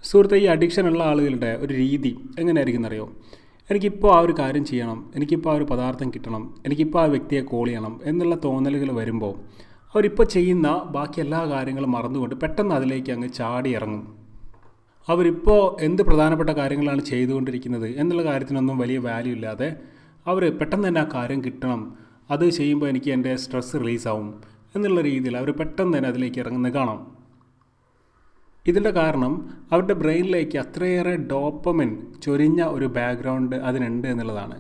സുഹൃത്തെ ഈ അഡിക്ഷൻ ഉള്ള ആളുകളുടെ ഒരു രീതി എങ്ങനെയായിരിക്കും എന്നറിയോ എനിക്കിപ്പോൾ ആ ഒരു കാര്യം ചെയ്യണം എനിക്കിപ്പോൾ ആ ഒരു പദാർത്ഥം കിട്ടണം എനിക്കിപ്പോൾ ആ വ്യക്തിയെ കോൾ ചെയ്യണം എന്നുള്ള തോന്നലുകൾ വരുമ്പോൾ അവരിപ്പോൾ ചെയ്യുന്ന ബാക്കി എല്ലാ കാര്യങ്ങളും മറന്നുകൊണ്ട് പെട്ടെന്ന് അതിലേക്ക് അങ്ങ് ചാടി ഇറങ്ങും അവരിപ്പോൾ എന്ത് പ്രധാനപ്പെട്ട കാര്യങ്ങളാണ് ചെയ്തുകൊണ്ടിരിക്കുന്നത് എന്നുള്ള കാര്യത്തിനൊന്നും വലിയ വാല്യൂ ഇല്ലാതെ അവർ പെട്ടെന്ന് തന്നെ ആ കാര്യം കിട്ടണം അത് ചെയ്യുമ്പോൾ എനിക്ക് എൻ്റെ സ്ട്രെസ് റിലീസാവും എന്നുള്ള രീതിയിൽ അവർ പെട്ടെന്ന് തന്നെ അതിലേക്ക് ഇറങ്ങുന്നത് കാണാം ഇതിൻ്റെ കാരണം അവരുടെ ബ്രെയിനിലേക്ക് അത്രയേറെ ഡോപ്പമിൻ ചൊരിഞ്ഞ ഒരു ബാക്ക്ഗ്രൗണ്ട് അതിനുണ്ട് എന്നുള്ളതാണ്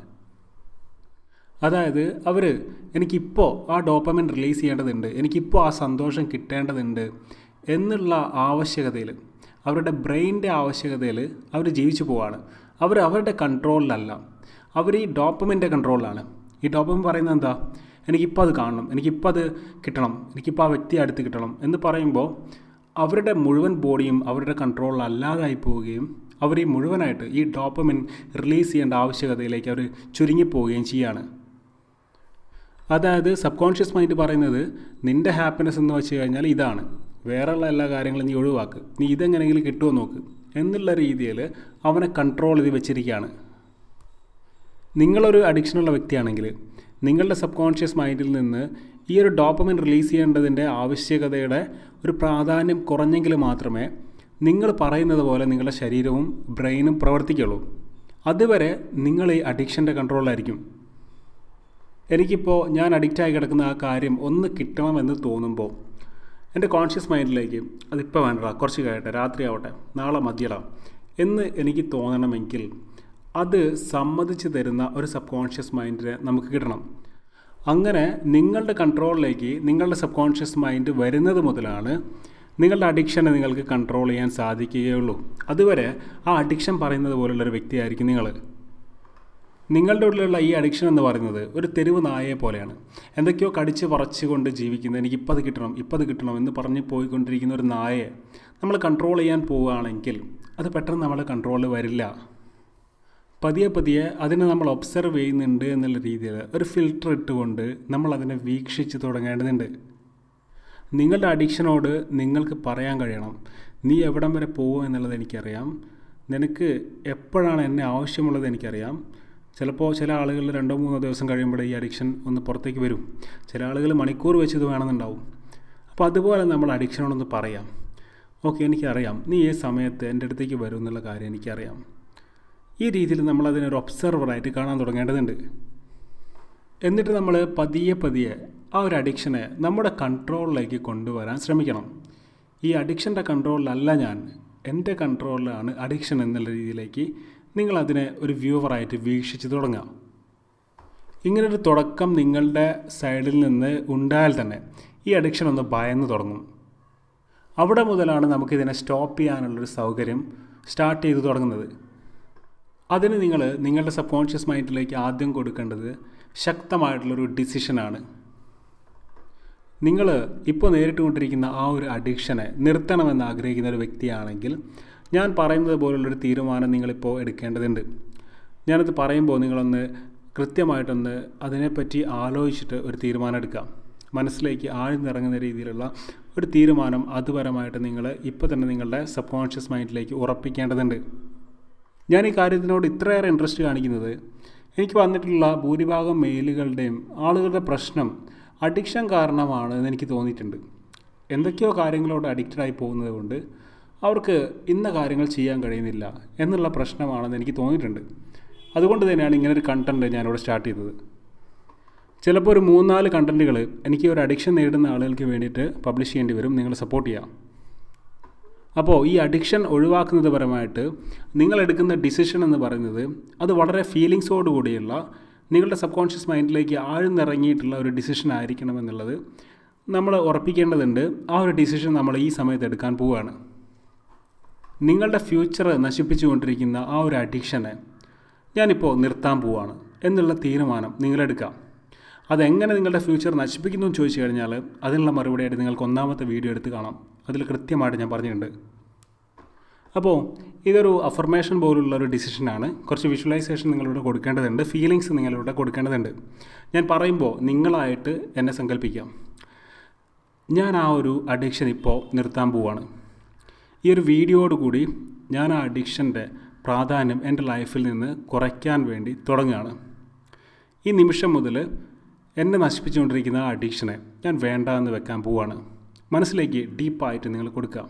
അതായത് അവർ എനിക്കിപ്പോൾ ആ ഡോപ്പമിൻ റിലീസ് ചെയ്യേണ്ടതുണ്ട് എനിക്കിപ്പോൾ ആ സന്തോഷം കിട്ടേണ്ടതുണ്ട് എന്നുള്ള ആവശ്യകതയിൽ അവരുടെ ബ്രെയിനിൻ്റെ ആവശ്യകതയിൽ അവർ ജീവിച്ചു പോവാണ് അവർ അവരുടെ കൺട്രോളിലല്ല അവർ ഈ ഡോപ്പമിൻ്റെ കൺട്രോളിലാണ് ഈ ഡോപ്പമിൻ പറയുന്നത് എന്താ എനിക്കിപ്പോൾ അത് കാണണം എനിക്കിപ്പോൾ അത് കിട്ടണം എനിക്കിപ്പോൾ ആ വ്യക്തിയെ അടുത്ത് കിട്ടണം എന്ന് പറയുമ്പോൾ അവരുടെ മുഴുവൻ ബോഡിയും അവരുടെ കൺട്രോളിലല്ലാതായി പോവുകയും അവർ ഈ മുഴുവനായിട്ട് ഈ ഡോപ്പമിൻ റിലീസ് ചെയ്യേണ്ട ആവശ്യകതയിലേക്ക് അവർ ചുരുങ്ങിപ്പോവുകയും ചെയ്യാണ് അതായത് സബ് കോൺഷ്യസ് മൈൻഡ് പറയുന്നത് നിൻ്റെ ഹാപ്പിനെസ് എന്ന് വെച്ച് കഴിഞ്ഞാൽ ഇതാണ് വേറെയുള്ള എല്ലാ കാര്യങ്ങളും നീ ഒഴിവാക്ക് നീ ഇതെങ്ങനെയെങ്കിലും കിട്ടുമോ നോക്ക് എന്നുള്ള രീതിയിൽ അവനെ കൺട്രോൾ ചെയ്ത് വെച്ചിരിക്കുകയാണ് നിങ്ങളൊരു അഡിക്ഷനുള്ള വ്യക്തിയാണെങ്കിൽ നിങ്ങളുടെ സബ് കോൺഷ്യസ് മൈൻഡിൽ നിന്ന് ഈ ഒരു ഡോപ്പമിൻ റിലീസ് ചെയ്യേണ്ടതിൻ്റെ ആവശ്യകതയുടെ ഒരു പ്രാധാന്യം കുറഞ്ഞെങ്കിൽ മാത്രമേ നിങ്ങൾ പറയുന്നത് പോലെ നിങ്ങളുടെ ശരീരവും ബ്രെയിനും പ്രവർത്തിക്കുള്ളൂ അതുവരെ നിങ്ങൾ ഈ അഡിക്ഷൻ്റെ കൺട്രോളിലായിരിക്കും എനിക്കിപ്പോൾ ഞാൻ അഡിക്റ്റായി കിടക്കുന്ന ആ കാര്യം ഒന്ന് കിട്ടണമെന്ന് തോന്നുമ്പോൾ എൻ്റെ കോൺഷ്യസ് മൈൻഡിലേക്ക് അതിപ്പോൾ വേണ്ടടാ കുറച്ച് കഴിയട്ടെ രാത്രി ആവട്ടെ നാളെ മതിയടാ എന്ന് എനിക്ക് തോന്നണമെങ്കിൽ അത് സമ്മതിച്ച് തരുന്ന ഒരു സബ് കോൺഷ്യസ് മൈൻഡിനെ നമുക്ക് കിട്ടണം അങ്ങനെ നിങ്ങളുടെ കൺട്രോളിലേക്ക് നിങ്ങളുടെ സബ് കോൺഷ്യസ് മൈൻഡ് വരുന്നത് മുതലാണ് നിങ്ങളുടെ അഡിക്ഷനെ നിങ്ങൾക്ക് കൺട്രോൾ ചെയ്യാൻ സാധിക്കുകയുള്ളൂ അതുവരെ ആ അഡിക്ഷൻ പറയുന്നത് പോലുള്ളൊരു വ്യക്തിയായിരിക്കും നിങ്ങൾ നിങ്ങളുടെ ഉള്ളിലുള്ള ഈ അഡിക്ഷൻ എന്ന് പറയുന്നത് ഒരു തെരുവ് നായയെ പോലെയാണ് എന്തൊക്കെയോ കടിച്ച് പറിച്ചുകൊണ്ട് ജീവിക്കുന്ന എനിക്ക് ഇപ്പം അത് കിട്ടണം ഇപ്പം അത് കിട്ടണം എന്ന് പറഞ്ഞ് പോയിക്കൊണ്ടിരിക്കുന്ന ഒരു നായയെ നമ്മൾ കൺട്രോൾ ചെയ്യാൻ പോവുകയാണെങ്കിൽ അത് പെട്ടെന്ന് നമ്മുടെ കൺട്രോളിൽ വരില്ല പതിയെ പതിയെ അതിനെ നമ്മൾ ഒബ്സർവ് ചെയ്യുന്നുണ്ട് എന്നുള്ള രീതിയിൽ ഒരു ഫിൽറ്റർ ഇട്ടുകൊണ്ട് നമ്മൾ അതിനെ വീക്ഷിച്ച് തുടങ്ങേണ്ടതുണ്ട് നിങ്ങളുടെ അഡിക്ഷനോട് നിങ്ങൾക്ക് പറയാൻ കഴിയണം നീ എവിടം വരെ പോകും എന്നുള്ളത് എനിക്കറിയാം നിനക്ക് എപ്പോഴാണ് എന്നെ ആവശ്യമുള്ളത് എനിക്കറിയാം ചിലപ്പോൾ ചില ആളുകൾ രണ്ടോ മൂന്നോ ദിവസം കഴിയുമ്പോൾ ഈ അഡിക്ഷൻ ഒന്ന് പുറത്തേക്ക് വരും ചില ആളുകൾ മണിക്കൂർ വെച്ച് ഇത് വേണമെന്നുണ്ടാവും അപ്പോൾ അതുപോലെ നമ്മൾ അഡിക്ഷനോടൊന്ന് പറയാം ഓക്കെ എനിക്കറിയാം നീ ഈ സമയത്ത് എൻ്റെ അടുത്തേക്ക് വരും എന്നുള്ള കാര്യം എനിക്കറിയാം ഈ രീതിയിൽ നമ്മൾ അതിനൊരു ഒബ്സർവറായിട്ട് കാണാൻ തുടങ്ങേണ്ടതുണ്ട് എന്നിട്ട് നമ്മൾ പതിയെ പതിയെ ആ ഒരു അഡിക്ഷനെ നമ്മുടെ കൺട്രോളിലേക്ക് കൊണ്ടുവരാൻ ശ്രമിക്കണം ഈ അഡിക്ഷൻ്റെ കൺട്രോളിലല്ല ഞാൻ എൻ്റെ കൺട്രോളിലാണ് അഡിക്ഷൻ എന്നുള്ള രീതിയിലേക്ക് നിങ്ങൾ അതിനെ ഒരു വ്യൂവറായിട്ട് വീക്ഷിച്ച് തുടങ്ങാം ഇങ്ങനൊരു തുടക്കം നിങ്ങളുടെ സൈഡിൽ നിന്ന് ഉണ്ടായാൽ തന്നെ ഈ അഡിക്ഷൻ ഒന്ന് ഭയന്ന് തുടങ്ങും അവിടെ മുതലാണ് നമുക്കിതിനെ സ്റ്റോപ്പ് ചെയ്യാനുള്ളൊരു സൗകര്യം സ്റ്റാർട്ട് ചെയ്തു തുടങ്ങുന്നത് അതിന് നിങ്ങൾ നിങ്ങളുടെ സബ് കോൺഷ്യസ് മൈൻഡിലേക്ക് ആദ്യം കൊടുക്കേണ്ടത് ശക്തമായിട്ടുള്ളൊരു ഡിസിഷനാണ് നിങ്ങൾ ഇപ്പോൾ നേരിട്ടുകൊണ്ടിരിക്കുന്ന ആ ഒരു അഡിക്ഷനെ നിർത്തണമെന്ന് ആഗ്രഹിക്കുന്ന ഒരു വ്യക്തിയാണെങ്കിൽ ഞാൻ പറയുന്നത് പോലുള്ളൊരു തീരുമാനം നിങ്ങളിപ്പോൾ എടുക്കേണ്ടതുണ്ട് ഞാനത് പറയുമ്പോൾ നിങ്ങളൊന്ന് കൃത്യമായിട്ടൊന്ന് അതിനെപ്പറ്റി ആലോചിച്ചിട്ട് ഒരു തീരുമാനം എടുക്കാം മനസ്സിലേക്ക് ആഴ്ന്നിറങ്ങുന്ന രീതിയിലുള്ള ഒരു തീരുമാനം അതുപരമായിട്ട് നിങ്ങൾ ഇപ്പോൾ തന്നെ നിങ്ങളുടെ സബ് കോൺഷ്യസ് മൈൻഡിലേക്ക് ഉറപ്പിക്കേണ്ടതുണ്ട് ഞാൻ ഈ കാര്യത്തിനോട് ഇത്രയേറെ ഇൻട്രസ്റ്റ് കാണിക്കുന്നത് എനിക്ക് വന്നിട്ടുള്ള ഭൂരിഭാഗം മെയിലുകളുടെയും ആളുകളുടെ പ്രശ്നം അഡിക്ഷൻ കാരണമാണ് എന്ന് എനിക്ക് തോന്നിയിട്ടുണ്ട് എന്തൊക്കെയോ കാര്യങ്ങളോട് അഡിക്റ്റഡായി പോകുന്നത് കൊണ്ട് അവർക്ക് ഇന്ന കാര്യങ്ങൾ ചെയ്യാൻ കഴിയുന്നില്ല എന്നുള്ള പ്രശ്നമാണെന്ന് എനിക്ക് തോന്നിയിട്ടുണ്ട് അതുകൊണ്ട് തന്നെയാണ് ഇങ്ങനെ ഒരു കണ്ടൻറ്റ് ഞാനിവിടെ സ്റ്റാർട്ട് ചെയ്തത് ചിലപ്പോൾ ഒരു മൂന്നാല് കണ്ടൻറ്റുകൾ എനിക്ക് ഒരു അഡിക്ഷൻ നേരിടുന്ന ആളുകൾക്ക് വേണ്ടിയിട്ട് പബ്ലിഷ് ചെയ്യേണ്ടി വരും നിങ്ങൾ സപ്പോർട്ട് ചെയ്യാം അപ്പോൾ ഈ അഡിക്ഷൻ ഒഴിവാക്കുന്നത് പരമായിട്ട് നിങ്ങളെടുക്കുന്ന ഡിസിഷൻ എന്ന് പറയുന്നത് അത് വളരെ ഫീലിങ്സോട് കൂടിയുള്ള നിങ്ങളുടെ സബ് കോൺഷ്യസ് മൈൻഡിലേക്ക് ആഴ്ന്നിറങ്ങിയിട്ടുള്ള ഒരു ഡിസിഷൻ ആയിരിക്കണം എന്നുള്ളത് നമ്മൾ ഉറപ്പിക്കേണ്ടതുണ്ട് ആ ഒരു ഡിസിഷൻ നമ്മൾ ഈ സമയത്ത് എടുക്കാൻ പോവുകയാണ് നിങ്ങളുടെ ഫ്യൂച്ചർ നശിപ്പിച്ചുകൊണ്ടിരിക്കുന്ന ആ ഒരു അഡിക്ഷനെ ഞാനിപ്പോൾ നിർത്താൻ പോവുകയാണ് എന്നുള്ള തീരുമാനം നിങ്ങളെടുക്കാം അതെങ്ങനെ നിങ്ങളുടെ ഫ്യൂച്ചർ നശിപ്പിക്കുന്നു എന്ന് ചോദിച്ചു കഴിഞ്ഞാൽ അതിനുള്ള മറുപടിയായിട്ട് നിങ്ങൾക്ക് ഒന്നാമത്തെ വീഡിയോ എടുത്ത് കാണാം അതിൽ കൃത്യമായിട്ട് ഞാൻ പറഞ്ഞിട്ടുണ്ട് അപ്പോൾ ഇതൊരു അഫർമേഷൻ പോലുള്ള ഒരു ഡിസിഷനാണ് കുറച്ച് വിഷ്വലൈസേഷൻ നിങ്ങളിവിടെ കൊടുക്കേണ്ടതുണ്ട് ഫീലിങ്സ് നിങ്ങളിവിടെ കൊടുക്കേണ്ടതുണ്ട് ഞാൻ പറയുമ്പോൾ നിങ്ങളായിട്ട് എന്നെ സങ്കല്പിക്കാം ഞാൻ ആ ഒരു അഡിക്ഷൻ ഇപ്പോൾ നിർത്താൻ പോവാണ് ഈ ഒരു വീഡിയോയോട് കൂടി ഞാൻ ആ അഡിക്ഷൻ്റെ പ്രാധാന്യം എൻ്റെ ലൈഫിൽ നിന്ന് കുറയ്ക്കാൻ വേണ്ടി തുടങ്ങുകയാണ് ഈ നിമിഷം മുതൽ എന്നെ നശിപ്പിച്ചുകൊണ്ടിരിക്കുന്ന ആ അഡിക്ഷനെ ഞാൻ വേണ്ട എന്ന് വെക്കാൻ പോവാണ് മനസ്സിലേക്ക് ഡീപ്പായിട്ട് നിങ്ങൾ കൊടുക്കുക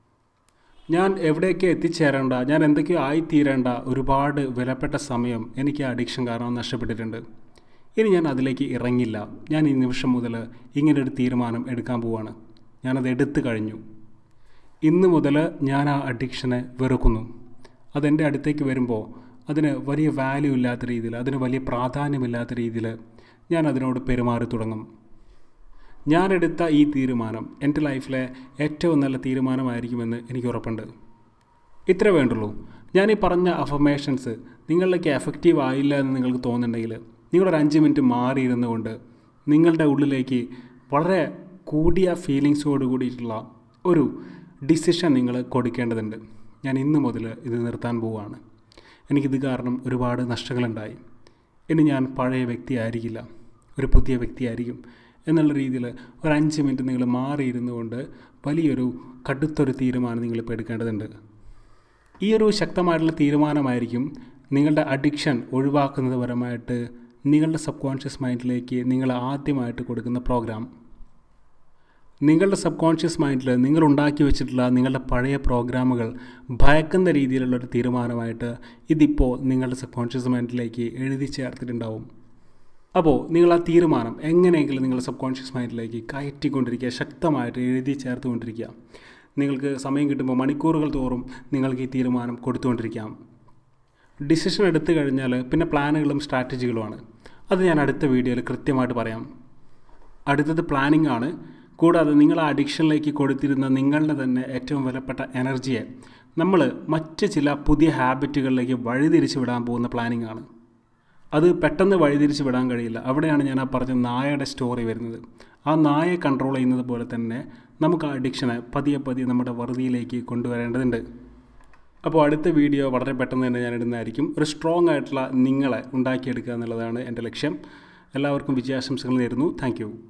ഞാൻ എവിടെയൊക്കെ എത്തിച്ചേരേണ്ട ഞാൻ എന്തൊക്കെയോ ആയിത്തീരേണ്ട ഒരുപാട് വിലപ്പെട്ട സമയം എനിക്ക് ആ അഡിക്ഷൻ കാരണം നഷ്ടപ്പെട്ടിട്ടുണ്ട് ഇനി ഞാൻ അതിലേക്ക് ഇറങ്ങില്ല ഞാൻ ഈ നിമിഷം മുതൽ ഇങ്ങനൊരു തീരുമാനം എടുക്കാൻ പോവാണ് ഞാനത് എടുത്തു കഴിഞ്ഞു ഇന്ന് മുതൽ ഞാൻ ആ അഡിക്ഷനെ വെറുക്കുന്നു അതെൻ്റെ അടുത്തേക്ക് വരുമ്പോൾ അതിന് വലിയ വാല്യൂ ഇല്ലാത്ത രീതിയിൽ അതിന് വലിയ പ്രാധാന്യമില്ലാത്ത രീതിയിൽ ഞാൻ അതിനോട് പെരുമാറി തുടങ്ങും ഞാനെടുത്ത ഈ തീരുമാനം എൻ്റെ ലൈഫിലെ ഏറ്റവും നല്ല തീരുമാനമായിരിക്കുമെന്ന് എനിക്ക് ഉറപ്പുണ്ട് ഇത്ര വേണ്ടുള്ളൂ ഞാൻ ഈ പറഞ്ഞ അഫർമേഷൻസ് നിങ്ങളിലേക്ക് എഫക്റ്റീവ് ആയില്ല എന്ന് നിങ്ങൾക്ക് തോന്നുന്നുണ്ടെങ്കിൽ നിങ്ങളൊരു അഞ്ച് മിനിറ്റ് മാറിയിരുന്നു കൊണ്ട് നിങ്ങളുടെ ഉള്ളിലേക്ക് വളരെ കൂടിയ ഫീലിങ്സോട് കൂടിയിട്ടുള്ള ഒരു ഡിസിഷൻ നിങ്ങൾ കൊടുക്കേണ്ടതുണ്ട് ഞാൻ ഇന്ന് മുതൽ ഇത് നിർത്താൻ പോവുകയാണ് എനിക്കിത് കാരണം ഒരുപാട് നഷ്ടങ്ങളുണ്ടായി ഇനി ഞാൻ പഴയ വ്യക്തിയായിരിക്കില്ല ഒരു പുതിയ വ്യക്തിയായിരിക്കും എന്നുള്ള രീതിയിൽ ഒരു അഞ്ച് മിനിറ്റ് നിങ്ങൾ മാറിയിരുന്നു കൊണ്ട് വലിയൊരു കടുത്തൊരു തീരുമാനം നിങ്ങളിപ്പോൾ എടുക്കേണ്ടതുണ്ട് ഈ ഒരു ശക്തമായിട്ടുള്ള തീരുമാനമായിരിക്കും നിങ്ങളുടെ അഡിക്ഷൻ ഒഴിവാക്കുന്നത് പരമായിട്ട് നിങ്ങളുടെ സബ് കോൺഷ്യസ് മൈൻഡിലേക്ക് നിങ്ങൾ ആദ്യമായിട്ട് കൊടുക്കുന്ന പ്രോഗ്രാം നിങ്ങളുടെ സബ് കോൺഷ്യസ് മൈൻഡിൽ നിങ്ങൾ ഉണ്ടാക്കി വെച്ചിട്ടുള്ള നിങ്ങളുടെ പഴയ പ്രോഗ്രാമുകൾ ഭയക്കുന്ന രീതിയിലുള്ളൊരു തീരുമാനമായിട്ട് ഇതിപ്പോൾ നിങ്ങളുടെ സബ് കോൺഷ്യസ് മൈൻഡിലേക്ക് എഴുതി ചേർത്തിട്ടുണ്ടാവും അപ്പോൾ നിങ്ങൾ ആ തീരുമാനം എങ്ങനെയെങ്കിലും നിങ്ങൾ സബ് കോൺഷ്യസ് മൈൻഡിലേക്ക് കയറ്റിക്കൊണ്ടിരിക്കുക ശക്തമായിട്ട് എഴുതി ചേർത്തുകൊണ്ടിരിക്കുക നിങ്ങൾക്ക് സമയം കിട്ടുമ്പോൾ മണിക്കൂറുകൾ തോറും നിങ്ങൾക്ക് ഈ തീരുമാനം കൊടുത്തുകൊണ്ടിരിക്കാം ഡിസിഷൻ എടുത്തു കഴിഞ്ഞാൽ പിന്നെ പ്ലാനുകളും സ്ട്രാറ്റജികളുമാണ് അത് ഞാൻ അടുത്ത വീഡിയോയിൽ കൃത്യമായിട്ട് പറയാം അടുത്തത് പ്ലാനിംഗ് ആണ് കൂടാതെ നിങ്ങൾ ആ അഡിക്ഷനിലേക്ക് കൊടുത്തിരുന്ന നിങ്ങളുടെ തന്നെ ഏറ്റവും വിലപ്പെട്ട എനർജിയെ നമ്മൾ മറ്റ് ചില പുതിയ ഹാബിറ്റുകളിലേക്ക് വഴിതിരിച്ച് വിടാൻ പോകുന്ന പ്ലാനിംഗ് ആണ് അത് പെട്ടെന്ന് വഴിതിരിച്ച് വിടാൻ കഴിയില്ല അവിടെയാണ് ഞാൻ ആ പറഞ്ഞ നായയുടെ സ്റ്റോറി വരുന്നത് ആ നായയെ കൺട്രോൾ ചെയ്യുന്നത് പോലെ തന്നെ നമുക്ക് ആ അഡിക്ഷനെ പതിയെ പതിയെ നമ്മുടെ വറുതിയിലേക്ക് കൊണ്ടുവരേണ്ടതുണ്ട് അപ്പോൾ അടുത്ത വീഡിയോ വളരെ പെട്ടെന്ന് തന്നെ ഞാൻ ഇടുന്നതായിരിക്കും ഒരു സ്ട്രോങ് ആയിട്ടുള്ള നിങ്ങളെ ഉണ്ടാക്കിയെടുക്കുക എന്നുള്ളതാണ് എൻ്റെ ലക്ഷ്യം എല്ലാവർക്കും വിജയാശംസകൾ നേരുന്നു താങ്ക്